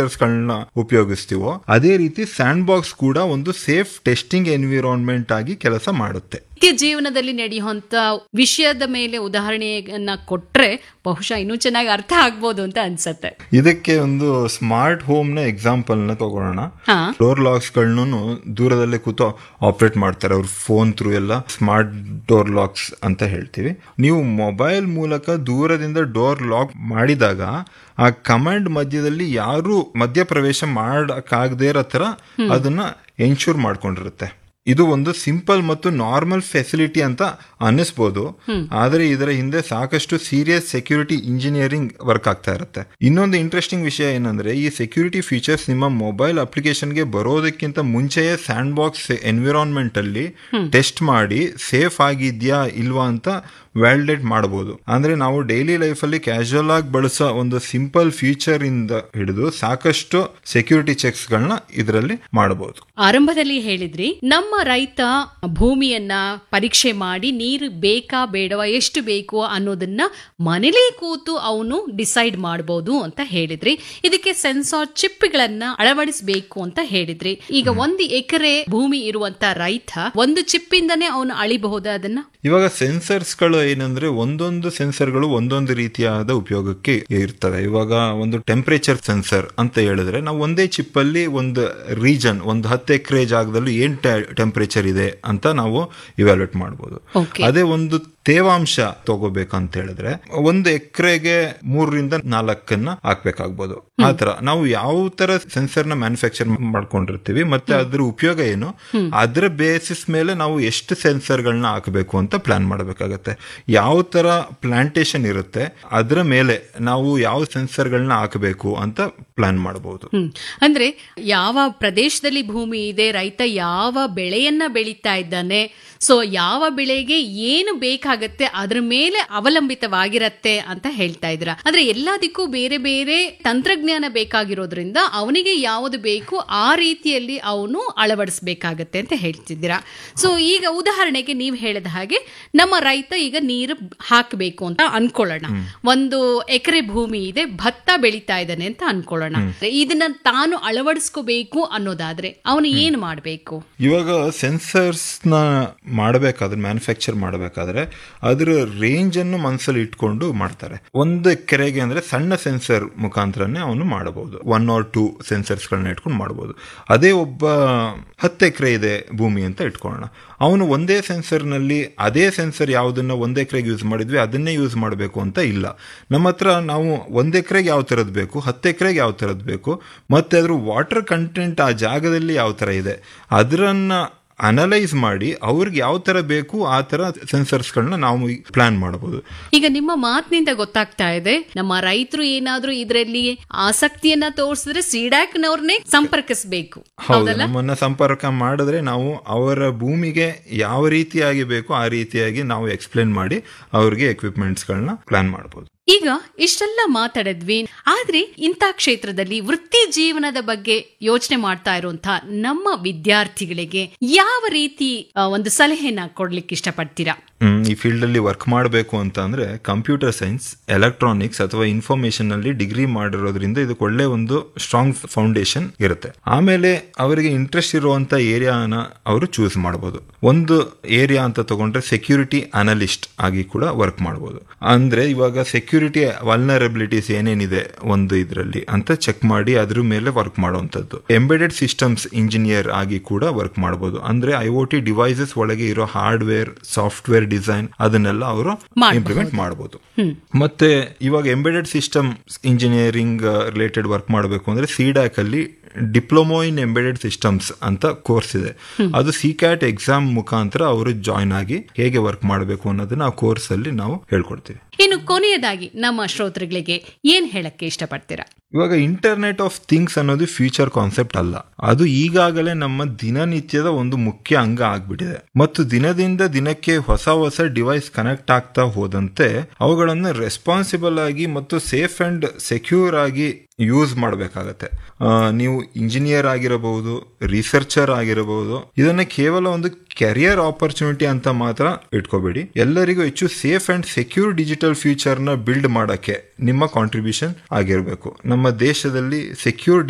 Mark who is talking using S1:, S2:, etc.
S1: Detectors ಗಳನ್ನ ಉಪಯೋಗಿಸ್ತೀವೋ ಅದೇ ರೀತಿ ಸ್ಯಾಂಡ್ ಬಾಕ್ಸ್ ಕೂಡ ಒಂದು ಸೇಫ್ ಟೆಸ್ಟಿಂಗ್ ಎನ್ವಿರಾನ್ಮೆಂಟ್ ಆಗಿ ಕೆಲಸ ಮಾಡುತ್ತೆ
S2: ನಿತ್ಯ ಜೀವನದಲ್ಲಿ ನಡೆಯುವಂತ ವಿಷಯದ ಮೇಲೆ ಉದಾಹರಣೆಯನ್ನ ಕೊಟ್ರೆ ಬಹುಶಃ ಇನ್ನೂ ಚೆನ್ನಾಗಿ ಅರ್ಥ ಆಗ್ಬೋದು ಅಂತ ಅನ್ಸತ್ತೆ
S1: ಇದಕ್ಕೆ ಒಂದು ಸ್ಮಾರ್ಟ್ ಹೋಮ್ ನ ಎಕ್ಸಾಂಪಲ್ ನ ತಗೊಳ್ಳೋಣ
S2: ಹಾ
S1: ಡೋರ್ ಲಾಕ್ಸ್ ಗಳನ್ನು ದೂರದಲ್ಲೇ ಕೂತು ಆಪರೇಟ್ ಮಾಡ್ತಾರೆ ಅವ್ರ ಫೋನ್ ಥ್ರೂ ಎಲ್ಲ ಸ್ಮಾರ್ಟ್ ಡೋರ್ ಲಾಕ್ಸ್ ಅಂತ ಹೇಳ್ತೀವಿ ನೀವು ಮೊಬೈಲ್ ಮೂಲಕ ದೂರದಿಂದ ಡೋರ್ ಲಾಕ್ ಮಾಡಿದಾಗ ಆ ಕಮಾಂಡ್ ಮಧ್ಯದಲ್ಲಿ ಯಾರು ಮಧ್ಯಪ್ರವೇಶ ಮಾಡಕ್ಕಾಗದೇ ಇರೋ ತರ ಅದನ್ನ ಎನ್ಶೂರ್ ಮಾಡ್ಕೊಂಡಿರುತ್ತೆ ಇದು ಒಂದು ಸಿಂಪಲ್ ಮತ್ತು ನಾರ್ಮಲ್ ಫೆಸಿಲಿಟಿ ಅಂತ ಅನ್ನಿಸ್ಬೋದು ಆದರೆ ಇದರ ಹಿಂದೆ ಸಾಕಷ್ಟು ಸೀರಿಯಸ್ ಸೆಕ್ಯೂರಿಟಿ ಇಂಜಿನಿಯರಿಂಗ್ ವರ್ಕ್ ಆಗ್ತಾ ಇರುತ್ತೆ ಇನ್ನೊಂದು ಇಂಟ್ರೆಸ್ಟಿಂಗ್ ವಿಷಯ ಏನಂದ್ರೆ ಈ ಸೆಕ್ಯೂರಿಟಿ ಫೀಚರ್ಸ್ ನಿಮ್ಮ ಮೊಬೈಲ್ ಅಪ್ಲಿಕೇಶನ್ಗೆ ಬರೋದಕ್ಕಿಂತ ಮುಂಚೆಯೇ ಸ್ಯಾಂಡ್ ಬಾಕ್ಸ್ ಎನ್ವಿರಾನ್ಮೆಂಟ್ ಅಲ್ಲಿ ಟೆಸ್ಟ್ ಮಾಡಿ ಸೇಫ್ ಆಗಿದ್ಯಾ ಇಲ್ವಾ ಅಂತ ವ್ಯಾಲಿಡೇಟ್ ಮಾಡಬಹುದು ಅಂದ್ರೆ ನಾವು ಡೈಲಿ ಲೈಫ್ ಅಲ್ಲಿ ಕ್ಯಾಶುವಲ್ ಆಗಿ ಬಳಸೋ ಒಂದು ಸಿಂಪಲ್ ಫೀಚರ್ ಇಂದ ಹಿಡಿದು ಸಾಕಷ್ಟು ಸೆಕ್ಯೂರಿಟಿ ಚೆಕ್ಸ್ ಗಳನ್ನ ಇದರಲ್ಲಿ ಮಾಡಬಹುದು
S2: ಆರಂಭದಲ್ಲಿ ಹೇಳಿದ್ರಿ ನಮ್ಮ ರೈತ ಭೂಮಿಯನ್ನ ಪರೀಕ್ಷೆ ಮಾಡಿ ನೀರು ಬೇಕಾ ಬೇಡವಾ ಎಷ್ಟು ಬೇಕು ಅನ್ನೋದನ್ನ ಮನೇಲೇ ಕೂತು ಅವನು ಡಿಸೈಡ್ ಮಾಡಬಹುದು ಅಂತ ಹೇಳಿದ್ರಿ ಇದಕ್ಕೆ ಸೆನ್ಸಾರ್ ಚಿಪ್ಗಳನ್ನ ಅಳವಡಿಸಬೇಕು ಅಂತ ಹೇಳಿದ್ರಿ ಈಗ ಒಂದು ಎಕರೆ ಭೂಮಿ ಇರುವಂತ ರೈತ ಒಂದು ಚಿಪ್ ಇಂದನೇ ಅವನು ಅಳಿಬಹುದಾ ಅದನ್ನ
S1: ಇವಾಗ ಸೆನ್ಸರ್ಸ್ ಗಳು ಏನಂದ್ರೆ ಒಂದೊಂದು ಸೆನ್ಸರ್ಗಳು ಒಂದೊಂದು ರೀತಿಯಾದ ಉಪಯೋಗಕ್ಕೆ ಇರ್ತವೆ ಇವಾಗ ಒಂದು ಟೆಂಪರೇಚರ್ ಸೆನ್ಸರ್ ಅಂತ ಹೇಳಿದ್ರೆ ನಾವು ಒಂದೇ ಚಿಪ್ ಅಲ್ಲಿ ಒಂದು ರೀಜನ್ ಒಂದು ಹತ್ತು ಎಕರೆ ಜಾಗದಲ್ಲಿ ಏನ್ ಟೆಂಪರೇಚರ್ ಇದೆ ಅಂತ ನಾವು ಇವ್ಯಾಲ್ಯೂಟ್ ಮಾಡಬಹುದು
S2: ಓಕೆ
S1: ಅದೇ ಒಂದು ತೇವಾಂಶ ತಗೋಬೇಕಂತ ಹೇಳಿದ್ರೆ ಒಂದು ಎಕರೆಗೆ ಮೂರರಿಂದ ನಾಲ್ಕನ್ನ ಹಾಕ್ಬೇಕಾಗ್ಬೋದು ಆತರ ನಾವು ಯಾವ ತರ ಸೆನ್ಸರ್ ನ ಮ್ಯಾನುಫ್ಯಾಕ್ಚರ್ ಮಾಡ್ಕೊಂಡಿರ್ತೀವಿ ಮತ್ತೆ ಅದ್ರ ಉಪಯೋಗ ಏನು ಅದ್ರ ಬೇಸಿಸ್ ಮೇಲೆ ನಾವು ಎಷ್ಟು ಸೆನ್ಸರ್ ಗಳನ್ನ ಹಾಕಬೇಕು ಅಂತ ಪ್ಲಾನ್ ಮಾಡಬೇಕಾಗತ್ತೆ ಯಾವ ತರ ಪ್ಲಾಂಟೇಶನ್ ಇರುತ್ತೆ ಅದ್ರ ಮೇಲೆ ನಾವು ಯಾವ ಸೆನ್ಸರ್ ಗಳನ್ನ ಹಾಕಬೇಕು ಅಂತ ಪ್ಲಾನ್ ಮಾಡಬಹುದು
S2: ಹ್ಮ್ ಅಂದ್ರೆ ಯಾವ ಪ್ರದೇಶದಲ್ಲಿ ಭೂಮಿ ಇದೆ ರೈತ ಯಾವ ಬೆಳೆಯನ್ನ ಬೆಳೀತಾ ಇದ್ದಾನೆ ಸೊ ಯಾವ ಬೆಳೆಗೆ ಏನು ಬೇಕಾಗತ್ತೆ ಅದ್ರ ಮೇಲೆ ಅವಲಂಬಿತವಾಗಿರತ್ತೆ ಅಂತ ಹೇಳ್ತಾ ಇದ್ರ ಅಂದ್ರೆ ಎಲ್ಲದಕ್ಕೂ ಬೇರೆ ಬೇರೆ ತಂತ್ರಜ್ಞಾನ ಬೇಕಾಗಿರೋದ್ರಿಂದ ಅವನಿಗೆ ಯಾವುದು ಬೇಕು ಆ ರೀತಿಯಲ್ಲಿ ಅವನು ಅಳವಡಿಸಬೇಕಾಗತ್ತೆ ಅಂತ ಹೇಳ್ತಿದ್ದೀರಾ ಸೊ ಈಗ ಉದಾಹರಣೆಗೆ ನೀವು ಹೇಳಿದ ಹಾಗೆ ನಮ್ಮ ರೈತ ಈಗ ನೀರು ಹಾಕಬೇಕು ಅಂತ ಅನ್ಕೊಳ್ಳೋಣ ಒಂದು ಎಕರೆ ಭೂಮಿ ಇದೆ ಭತ್ತ ಬೆಳೀತಾ ಇದ್ದಾನೆ ಅಂತ ಅನ್ಕೊಳ್ಳೋಣ ಇದನ್ನ ತಾನು ಅಳವಡಿಸ್ಕೋಬೇಕು ಅನ್ನೋದಾದ್ರೆ ಅವನು ಏನ್ ಮಾಡ್ಬೇಕು
S1: ಇವಾಗ ಸೆನ್ಸರ್ಸ್ ನ ಮಾಡಬೇಕಾದ್ರೆ ಮ್ಯಾನುಫ್ಯಾಕ್ಚರ್ ಮಾಡಬೇಕಾದ್ರೆ ಅದರ ರೇಂಜ್ ಅನ್ನು ಮನಸ್ಸಲ್ಲಿ ಇಟ್ಕೊಂಡು ಮಾಡ್ತಾರೆ ಒಂದು ಕೆರೆಗೆ ಅಂದ್ರೆ ಸಣ್ಣ ಸೆನ್ಸರ್ ಮುಖಾಂತರನೇ ಅವನು ಮಾಡಬಹುದು ಒನ್ ಆರ್ ಟೂ ಸೆನ್ಸರ್ಸ್ ಗಳನ್ನ ಇಟ್ಕೊಂಡು ಮಾಡಬಹುದು ಅದೇ ಒಬ್ಬ ಹತ್ತು ಎಕರೆ ಇದೆ ಭೂಮಿ ಅಂತ ಇಟ್ಕೊಳ್ಳೋಣ ಅವನು ಒಂದೇ ಸೆನ್ಸರ್ ನಲ್ಲಿ ಅದೇ ಸೆನ್ಸರ್ ಯಾವುದನ್ನ ಒಂದ್ ಎಕರೆಗೆ ಯೂಸ್ ಮಾಡಿದ್ವಿ ಅದನ್ನೇ ಯೂಸ್ ಮಾಡಬೇಕು ಅಂತ ಇಲ್ಲ ನಮ್ಮ ಹತ್ರ ನಾವು ಒಂದ್ ಎಕರೆಗೆ ಯಾವ ತರದ್ ಬೇಕು ಹತ್ತು ಎಕರೆಗೆ ಯಾವ ತರದ್ ಬೇಕು ಮತ್ತೆ ಅದ್ರ ವಾಟರ್ ಕಂಟೆಂಟ್ ಆ ಜಾಗದಲ್ಲಿ ಯಾವ ತರ ಇದೆ ಅದರನ್ನ ಅನಲೈಸ್ ಮಾಡಿ ಅವ್ರಿಗೆ ಯಾವ ತರ ಬೇಕು ಆ ತರ ಸೆನ್ಸರ್ಸ್ಗಳನ್ನ ನಾವು ಪ್ಲಾನ್ ಮಾಡಬಹುದು
S2: ಈಗ ನಿಮ್ಮ ಮಾತಿನಿಂದ ಗೊತ್ತಾಗ್ತಾ ಇದೆ ನಮ್ಮ ರೈತರು ಏನಾದ್ರೂ ಇದರಲ್ಲಿ ಆಸಕ್ತಿಯನ್ನ ತೋರಿಸಿದ್ರೆ ಸಿಡಾಕ್ನವ್ರನ್ನೇ ಸಂಪರ್ಕಿಸಬೇಕು
S1: ಹೌದು ನಮ್ಮನ್ನ ಸಂಪರ್ಕ ಮಾಡಿದ್ರೆ ನಾವು ಅವರ ಭೂಮಿಗೆ ಯಾವ ರೀತಿಯಾಗಿ ಬೇಕು ಆ ರೀತಿಯಾಗಿ ನಾವು ಎಕ್ಸ್ಪ್ಲೇನ್ ಮಾಡಿ ಅವ್ರಿಗೆ ಎಕ್ವಿಪ್ಮೆಂಟ್ಸ್ಗಳನ್ನ ಪ್ಲಾನ್ ಮಾಡಬಹುದು
S2: ಈಗ ಇಷ್ಟೆಲ್ಲ ಮಾತಾಡಿದ್ವಿ ಆದ್ರೆ ಇಂಥ ಕ್ಷೇತ್ರದಲ್ಲಿ ವೃತ್ತಿ ಜೀವನದ ಬಗ್ಗೆ ಯೋಚನೆ ಮಾಡ್ತಾ ಇರುವಂತಹ ನಮ್ಮ ವಿದ್ಯಾರ್ಥಿಗಳಿಗೆ ಯಾವ ರೀತಿ ಆ, ಒಂದು ಸಲಹೆನ ಕೊಡ್ಲಿಕ್ಕೆ ಇಷ್ಟಪಡ್ತೀರಾ
S1: ಹ್ಮ್, ಈ ಫೀಲ್ಡ್ ಅಲ್ಲಿ ವರ್ಕ್ ಮಾಡಬೇಕು ಅಂತ ಅಂದ್ರೆ ಕಂಪ್ಯೂಟರ್ ಸೈನ್ಸ್ ಎಲೆಕ್ಟ್ರಾನಿಕ್ಸ್ ಅಥವಾ ಇನ್ಫಾರ್ಮೇಶನ್ ಅಲ್ಲಿ ಡಿಗ್ರಿ ಮಾಡಿರೋದ್ರಿಂದ ಇದಕ್ಕೆ ಒಳ್ಳೆ ಒಂದು ಸ್ಟ್ರಾಂಗ್ ಫೌಂಡೇಶನ್ ಇರುತ್ತೆ ಆಮೇಲೆ ಅವರಿಗೆ ಇಂಟ್ರೆಸ್ಟ್ ಇರುವಂತ ಏರಿಯಾನ ಅವರು ಚೂಸ್ ಮಾಡಬಹುದು ಒಂದು ಏರಿಯಾ ಅಂತ ತಗೊಂಡ್ರೆ ಸೆಕ್ಯೂರಿಟಿ ಅನಲಿಸ್ಟ್ ಆಗಿ ಕೂಡ ವರ್ಕ್ ಮಾಡಬಹುದು ಅಂದ್ರೆ ಇವಾಗ ಸೆಕ್ಯೂರಿಟಿ ವಲ್ನರಬಿಲಿಟೀಸ್ ಏನೇನಿದೆ ಒಂದು ಇದರಲ್ಲಿ ಅಂತ ಚೆಕ್ ಮಾಡಿ ಅದ್ರ ಮೇಲೆ ವರ್ಕ್ ಮಾಡುವಂತದ್ದು ಎಂಬೆಡೆಡ್ ಸಿಸ್ಟಮ್ಸ್ ಇಂಜಿನಿಯರ್ ಆಗಿ ಕೂಡ ವರ್ಕ್ ಮಾಡಬಹುದು ಅಂದ್ರೆ ಐ ಒ ಟಿ ಡಿವೈಸಸ್ ಒಳಗೆ ಇರೋ ಹಾರ್ಡ್ವೇರ್ ಸಾಫ್ಟ್ವೇರ್ ಡಿಸೈನ್ ಅದನ್ನೆಲ್ಲ ಅವರು
S2: ಮಾಡ್ಬಹುದು.
S1: ಇಂಪ್ಲಿಮೆಂಟ್ ಮಾಡಬಹುದು ಮತ್ತೆ ಇವಾಗ embedded system engineering related work ಮಾಡಬೇಕು ಅಂದ್ರೆ ಸಿಡ್ಯಾಕ್ ಅಲ್ಲಿ ಡಿಪ್ಲೊಮೊ ಇನ್ ಎಂಬೆಡೆಡ್ ಸಿಸ್ಟಮ್ಸ್ ಅಂತ ಕೋರ್ಸ್ ಇದೆ ಅದು ಸಿ ಕ್ಯಾಟ್ ಎಕ್ಸಾಮ್ ಮುಖಾಂತರ ಅವರು ಜಾಯ್ನ್ ಆಗಿ ಹೇಗೆ ವರ್ಕ್ ಮಾಡಬೇಕು ಅನ್ನೋದನ್ನ ಆ ಕೋರ್ಸ್ ಅಲ್ಲಿ ನಾವು ಹೇಳ್ಕೊಡ್ತೀವಿ
S2: ಇನ್ನು ಕೊನೆಯದಾಗಿ ನಮ್ಮ ಶ್ರೋತೃಗಳಿಗೆ ಏನ್ ಹೇಳಕ್ಕೆ ಇಷ್ಟಪಡ್ತೀರಾ
S1: ಇವಾಗ ಇಂಟರ್ನೆಟ್ ಆಫ್ ಥಿಂಗ್ಸ್ ಅನ್ನೋದು ಫ್ಯೂಚರ್ ಕಾನ್ಸೆಪ್ಟ್ ಅಲ್ಲ ಅದು ಈಗಾಗಲೇ ನಮ್ಮ ದಿನನಿತ್ಯದ ಒಂದು ಮುಖ್ಯ ಅಂಗ ಆಗ್ಬಿಟ್ಟಿದೆ ಮತ್ತು ದಿನದಿಂದ ದಿನಕ್ಕೆ ಹೊಸ ಹೊಸ ಡಿವೈಸ್ ಕನೆಕ್ಟ್ ಆಗ್ತಾ ಹೋದಂತೆ ಅವುಗಳನ್ನು ರೆಸ್ಪಾನ್ಸಿಬಲ್ ಆಗಿ ಮತ್ತು ಸೇಫ್ ಅಂಡ್ ಸೆಕ್ಯೂರ್ ಆಗಿ ಯೂಸ್ ಮಾಡಬೇಕಾಗತ್ತೆ ನೀವು ಇಂಜಿನಿಯರ್ ಆಗಿರಬಹುದು ರಿಸರ್ಚರ್ ಆಗಿರಬಹುದು ಇದನ್ನ ಕೇವಲ ಒಂದು ಕೆರಿಯರ್ ಆಪರ್ಚುನಿಟಿ ಅಂತ ಮಾತ್ರ ಇಟ್ಕೋಬೇಡಿ ಎಲ್ಲರಿಗೂ ಹೆಚ್ಚು safe and secure digital future ನ ಬಿಲ್ಡ್ ಮಾಡಕ್ಕೆ ನಿಮ್ಮ ಕಾಂಟ್ರಿಬ್ಯೂಷನ್ ಆಗಿರಬೇಕು ನಮ್ಮ ದೇಶದಲ್ಲಿ ಸೆಕ್ಯೂರ್